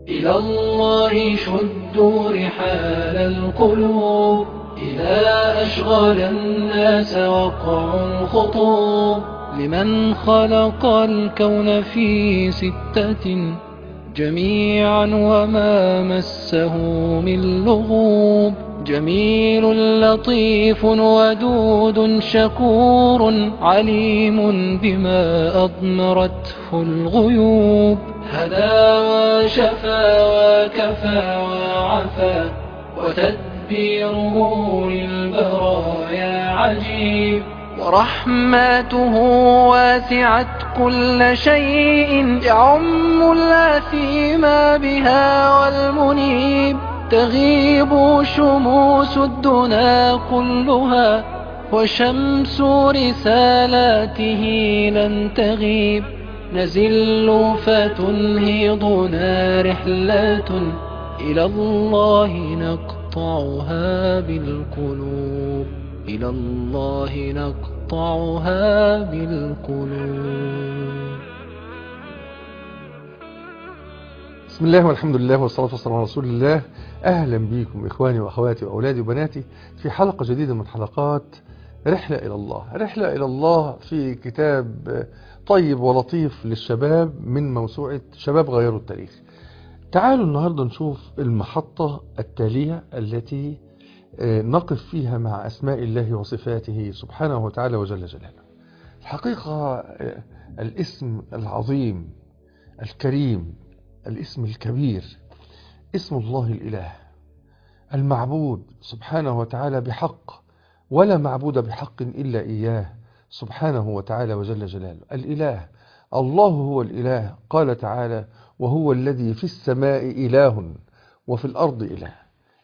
إلى الله شدوا رحال القلوب إذا أشغل الناس وقع الخطوب لمن خلق الكون في ستة جميعا وما مسه من لغوب جميل لطيف ودود شكور عليم بما أضمرته الغيوب هدى وشفى وكفى وعفى وتدبيره للبرايا عجيب ورحمته واسعت كل شيء يعم الأثيم بها والمنيب تغيب شموس الدنا كلها وشمس رسالاته لن تغيب نزل فتنهضنا رحلة إلى الله نقطعها بالقلوب إلى الله نقطعها بالقلوب بسم الله والحمد لله والصلاة والسلام على رسول الله أهلا بكم إخواني وأخواتي وأولادي وبناتي في حلقة جديدة من حلقات رحلة إلى الله رحلة إلى الله في كتاب طيب ولطيف للشباب من موسوعة شباب غيروا التاريخ تعالوا النهاردة نشوف المحطة التالية التي نقف فيها مع أسماء الله وصفاته سبحانه وتعالى وجل جلاله الحقيقة الاسم العظيم الكريم الاسم الكبير اسم الله الإله المعبود سبحانه وتعالى بحق ولا معبود بحق إلا إياه سبحانه وتعالى وجل جلاله الإله الله هو الإله قال تعالى وهو الذي في السماء إله وفي الأرض إله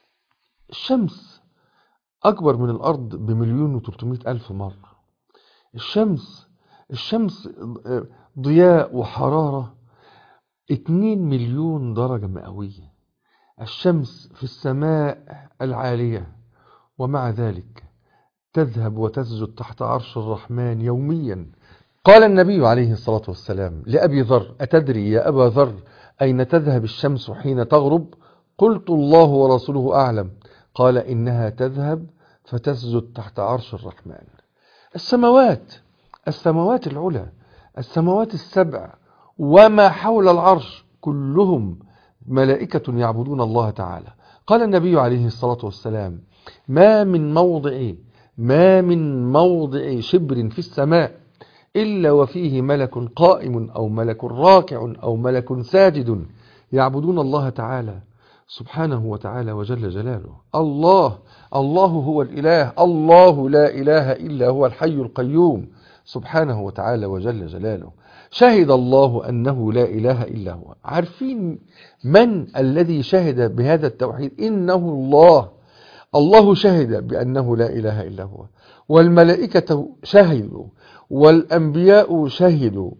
الشمس أكبر من الأرض بمليون وتلتمائة ألف مرة الشمس الشمس ضياء وحرارة اتنين مليون درجة مئوية الشمس في السماء العالية ومع ذلك تذهب وتسجد تحت عرش الرحمن يوميا قال النبي عليه الصلاة والسلام لأبي ذر أتدري يا أبا ذر أين تذهب الشمس حين تغرب قلت الله ورسوله أعلم قال إنها تذهب فتسجد تحت عرش الرحمن السماوات السماوات العلى السماوات السبع وما حول العرش كلهم ملائكة يعبدون الله تعالى قال النبي عليه الصلاة والسلام ما من موضع ما من موضع شبر في السماء إلا وفيه ملك قائم أو ملك راكع أو ملك ساجد يعبدون الله تعالى سبحانه وتعالى وجل جلاله الله الله هو الإله الله لا إله إلا هو الحي القيوم سبحانه وتعالى وجل جلاله شهد الله أنه لا إله إلا هو عارفين من الذي شهد بهذا التوحيد إنه الله الله شهد بأنه لا إله إلا هو والملائكة شهدوا والأنبياء شهدوا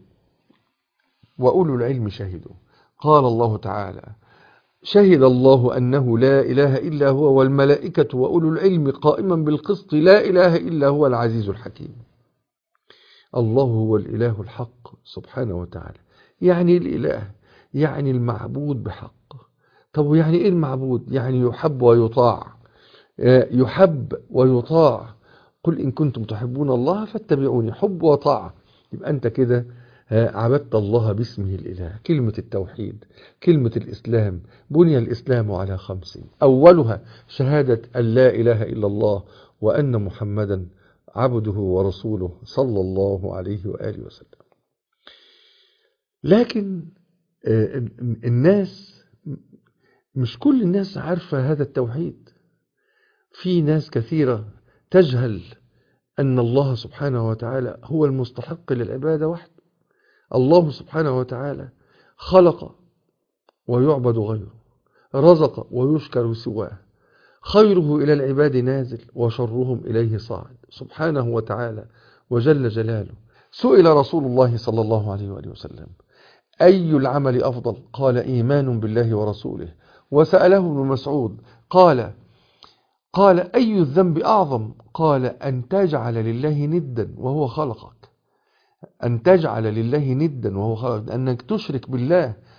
وأولو العلم شهدوا قال الله تعالى شهد الله أنه لا إله إلا هو والملائكة وأولو العلم قائما بالقسط لا إله إلا هو العزيز الحكيم الله هو الإله الحق سبحانه وتعالى يعني الإله يعني المعبود بحق طب يعني إيه المعبود يعني يحب ويطاع يحب ويطاع قل إن كنتم تحبون الله فاتبعوني حب وطاعة يبقى أنت كده عبدت الله باسمه الإله كلمة التوحيد كلمة الإسلام بني الإسلام على خمس أولها شهادة أن لا إله إلا الله وأن محمدا عبده ورسوله صلى الله عليه وآله وسلم لكن الناس مش كل الناس عارفة هذا التوحيد في ناس كثيرة تجهل أن الله سبحانه وتعالى هو المستحق للعبادة وحده الله سبحانه وتعالى خلق ويعبد غيره رزق ويشكر سواه خيره إلى العباد نازل وشرهم إليه صاعد سبحانه وتعالى وجل جلاله سئل رسول الله صلى الله عليه وآله وسلم أي العمل أفضل قال إيمان بالله ورسوله وسأله ابن مسعود قال قال أي الذنب أعظم قال أن تجعل لله ندا وهو خلقك أن تجعل لله ندا وهو خلقك أنك تشرك بالله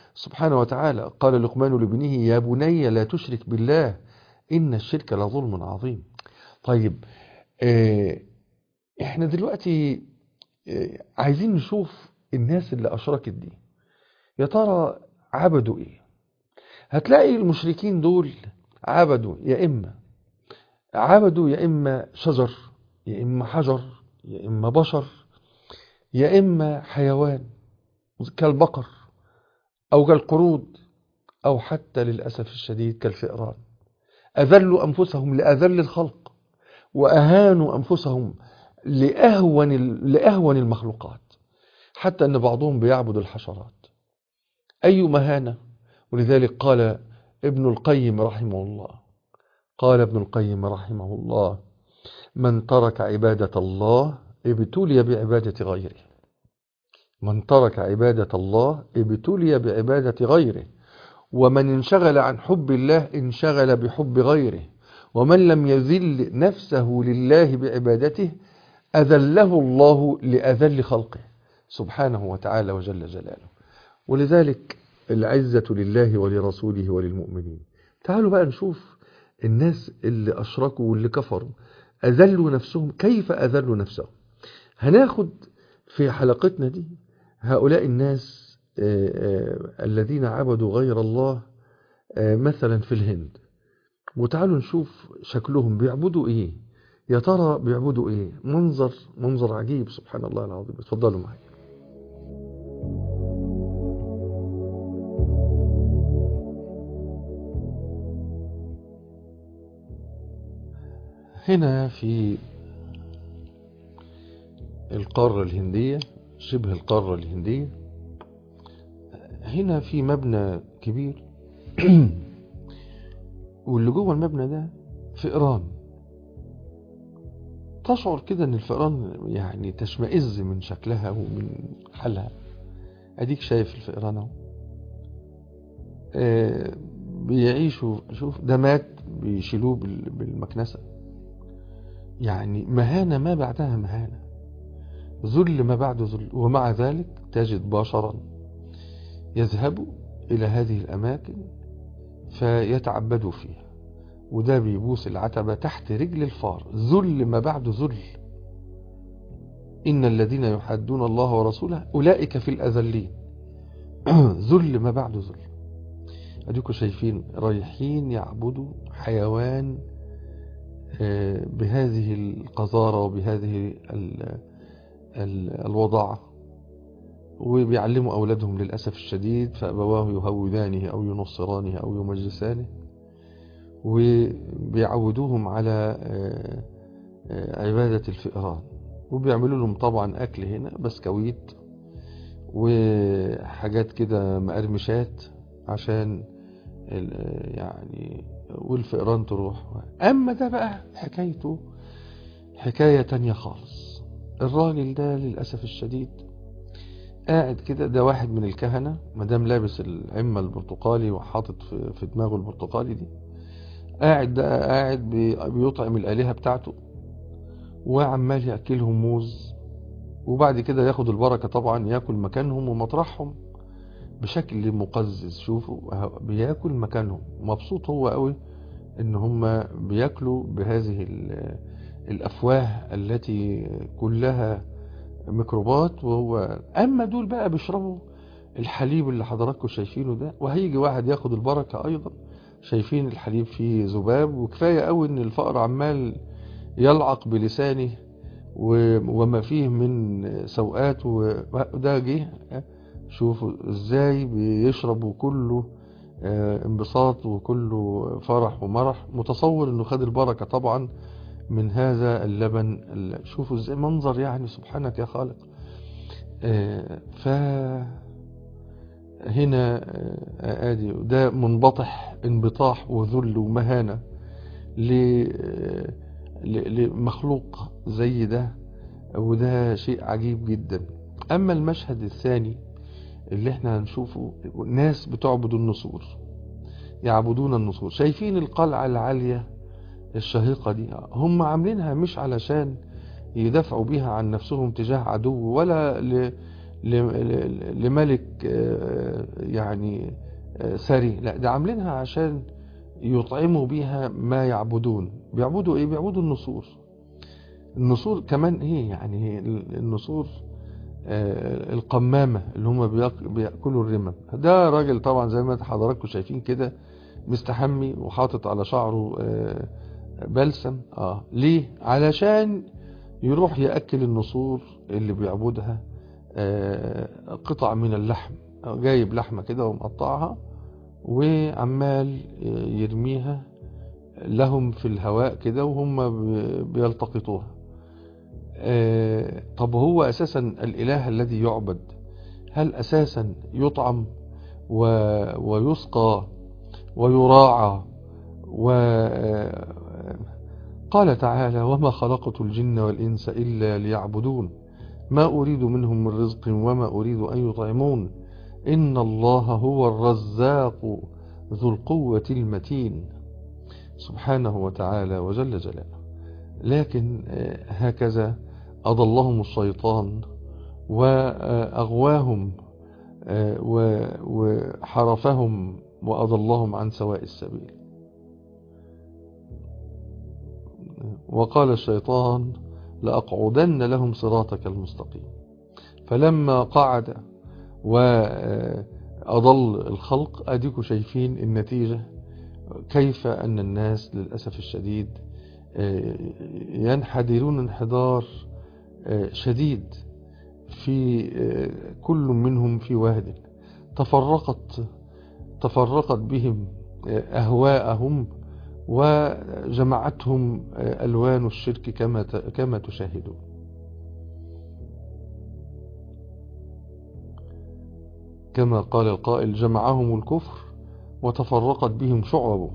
سبحانه وتعالى قال لقمان لابنه يا بني لا تشرك بالله إن الشرك لظلم عظيم طيب آه، احنا دلوقتي آه، عايزين نشوف الناس اللي أشركت دي يا ترى عبدوا ايه هتلاقي المشركين دول عبدوا يا إما عبدوا يا إما شجر يا إما حجر يا إما بشر يا إما حيوان كالبقر أو كالقرود أو حتى للأسف الشديد كالفئران أذلوا أنفسهم لأذل الخلق وأهانوا أنفسهم لأهون, لأهون المخلوقات حتى أن بعضهم بيعبد الحشرات أي مهانة ولذلك قال ابن القيم رحمه الله قال ابن القيم رحمه الله من ترك عبادة الله ابتلي بعبادة غيره من ترك عبادة الله ابتلي بعبادة غيره ومن انشغل عن حب الله انشغل بحب غيره ومن لم يذل نفسه لله بعبادته أذله الله لأذل خلقه سبحانه وتعالى وجل جلاله ولذلك العزة لله ولرسوله وللمؤمنين تعالوا بقى نشوف الناس اللي أشركوا واللي كفروا أذلوا نفسهم كيف أذلوا نفسهم هناخد في حلقتنا دي هؤلاء الناس آه، آه، الذين عبدوا غير الله آه، مثلا في الهند وتعالوا نشوف شكلهم بيعبدوا ايه يا ترى بيعبدوا ايه منظر منظر عجيب سبحان الله العظيم اتفضلوا معي هنا في القارة الهندية شبه القارة الهندية هنا في مبنى كبير واللي جوه المبنى ده فئران تشعر كده ان الفئران يعني تشمئز من شكلها ومن حالها اديك شايف الفئران اهو آه، بيعيشوا شوف ده مات بيشيلوه بال- بالمكنسة يعني مهانة ما بعدها مهانة ذل ما بعد ذل ومع ذلك تجد بشرا يذهب إلى هذه الأماكن فيتعبدوا فيها وده بيبوس العتبة تحت رجل الفار ذل ما بعد ذل إن الذين يحادون الله ورسوله أولئك في الأذلين ذل ما بعد ذل أديكم شايفين رايحين يعبدوا حيوان آه، بهذه القذارة وبهذه ال- ال- الوضاعة وبيعلموا أولادهم للأسف الشديد فأبواه يهودانه أو ينصرانه أو يمجسانه وبيعودوهم على آه، آه، عبادة الفئران وبيعملوا لهم طبعا أكل هنا بسكويت وحاجات كده مقرمشات عشان ال- يعني والفئران تروح أما ده بقى حكايته حكاية تانية خالص الراجل ده للأسف الشديد قاعد كده ده واحد من الكهنة مدام لابس العمة البرتقالي وحاطط في, في دماغه البرتقالي دي قاعد ده قاعد بي- بيطعم الآلهة بتاعته وعمال يأكلهم موز وبعد كده ياخد البركة طبعا ياكل مكانهم ومطرحهم بشكل مقزز شوفوا ه- بياكل مكانهم مبسوط هو قوي ان هم بياكلوا بهذه ال- الافواه التي كلها ميكروبات وهو اما دول بقى بيشربوا الحليب اللي حضراتكم شايفينه ده وهيجي واحد ياخد البركة ايضا شايفين الحليب فيه ذباب وكفاية قوي ان الفقر عمال يلعق بلسانه و- وما فيه من سوءات وده جه شوفوا ازاي بيشرب وكله آه، انبساط وكله فرح ومرح متصور انه خد البركة طبعا من هذا اللبن ال- شوفوا ازاي منظر يعني سبحانك يا خالق آه، ف هنا آه، ادي ده منبطح انبطاح وذل ومهانة ل- آه، ل- لمخلوق زي ده وده شيء عجيب جدا اما المشهد الثاني اللي احنا هنشوفه ناس بتعبد النسور يعبدون النسور شايفين القلعة العالية الشهيقة دي هم عاملينها مش علشان يدافعوا بيها عن نفسهم تجاه عدو ولا ل... ل- ل- لملك آه، يعني آه، ثري لا ده عاملينها عشان يطعموا بيها ما يعبدون بيعبدوا ايه بيعبدوا النصور النصور كمان ايه يعني النصور آه، القمامة اللي هم بياك- بيأكلوا الرمم ده راجل طبعا زي ما حضراتكم شايفين كده مستحمي وحاطط على شعره آه، بلسم اه ليه علشان يروح يأكل النصور اللي بيعبدها آه، قطع من اللحم جايب لحمة كده ومقطعها وعمال يرميها لهم في الهواء كده وهم بي- بيلتقطوها آه، طب هو أساسا الإله الذي يعبد هل أساسا يطعم و... ويسقى ويراعى و قال تعالى وما خلقت الجن والإنس إلا ليعبدون ما أريد منهم من رزق وما أريد أن يطعمون إن الله هو الرزاق ذو القوة المتين سبحانه وتعالى وجل جلاله لكن آه، هكذا أضلهم الشيطان وأغواهم آه، و- وحرفهم وأضلهم عن سواء السبيل وقال الشيطان لأقعدن لهم صراطك المستقيم فلما قعد وأضل الخلق أديكوا شايفين النتيجة كيف أن الناس للأسف الشديد آه، ينحدرون انحدار آه، شديد في آه، كل منهم في واد تفرقت تفرقت بهم آه، أهواءهم وجمعتهم آه، ألوان الشرك كما ت- كما تشاهدون كما قال القائل جمعهم الكفر وتفرقت بهم شعبه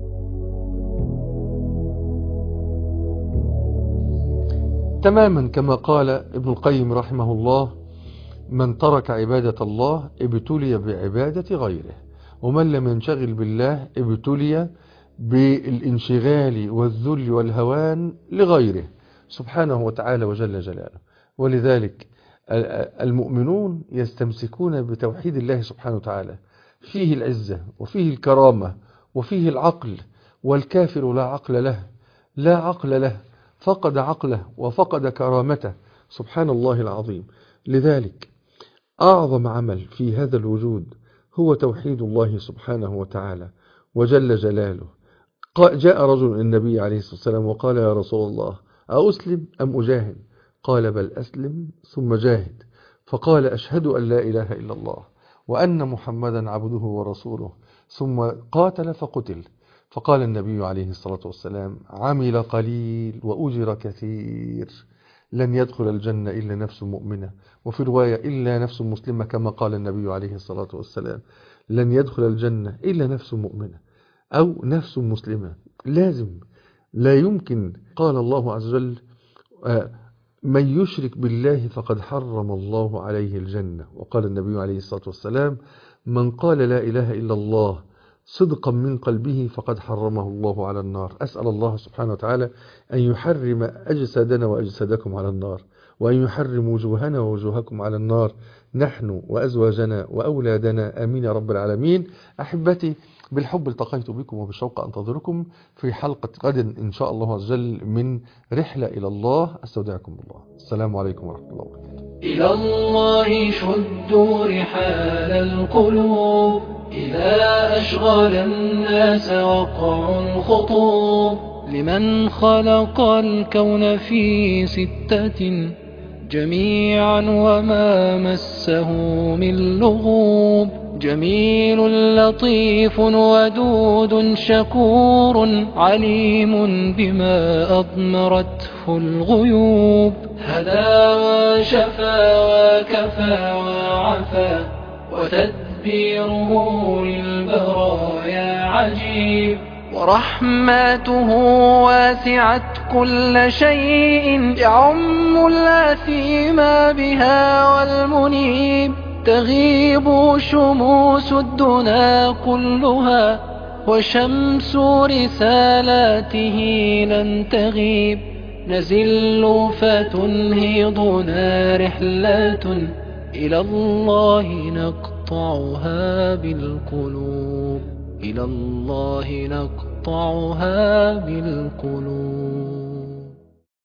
تماما كما قال ابن القيم رحمه الله من ترك عبادة الله ابتلي بعبادة غيره ومن لم ينشغل بالله ابتلي بالانشغال والذل والهوان لغيره سبحانه وتعالى وجل جلاله ولذلك ال- المؤمنون يستمسكون بتوحيد الله سبحانه وتعالى فيه العزة وفيه الكرامة وفيه العقل والكافر لا عقل له لا عقل له فقد عقله وفقد كرامته سبحان الله العظيم لذلك أعظم عمل في هذا الوجود هو توحيد الله سبحانه وتعالى وجل جلاله قا- جاء رجل النبي عليه الصلاة والسلام وقال يا رسول الله أأسلم أم أجاهد قال بل أسلم ثم جاهد فقال أشهد أن لا إله إلا الله وأن محمدا عبده ورسوله ثم قاتل فقتل فقال النبي عليه الصلاة والسلام عمل قليل وأجر كثير لن يدخل الجنة إلا نفس مؤمنة وفي رواية إلا نفس مسلمة كما قال النبي عليه الصلاة والسلام لن يدخل الجنة إلا نفس مؤمنة أو نفس مسلمة لازم لا يمكن قال الله عز وجل آه، من يشرك بالله فقد حرم الله عليه الجنة وقال النبي عليه الصلاة والسلام من قال لا إله إلا الله صدقا من قلبه فقد حرمه الله على النار أسأل الله سبحانه وتعالى أن يحرم أجسادنا وأجسادكم على النار وأن يحرم وجوهنا ووجوهكم على النار نحن وأزواجنا وأولادنا آمين يا رب العالمين أحبتي بالحب التقيت بكم وبالشوق أنتظركم في حلقة غد إن شاء الله عز وجل من رحلة إلى الله أستودعكم الله السلام عليكم ورحمة الله وبركاته إلى الله شدوا رحال القلوب إذا أشغل الناس وقع الخطوب لمن خلق الكون في ستة جميعا وما مسه من لغوب جميل لطيف ودود شكور عليم بما أضمرته الغيوب هدى وشفى وكفى وعفى وتدبيره للبرايا عجيب ورحمته واسعت كل شيء يعم الأثيم بها والمنيب تغيب شموس الدنا كلها وشمس رسالاته لن تغيب نزل فتنهضنا رحلة إلى الله نقطعها بالقلوب إلى الله نقطعها بالقلوب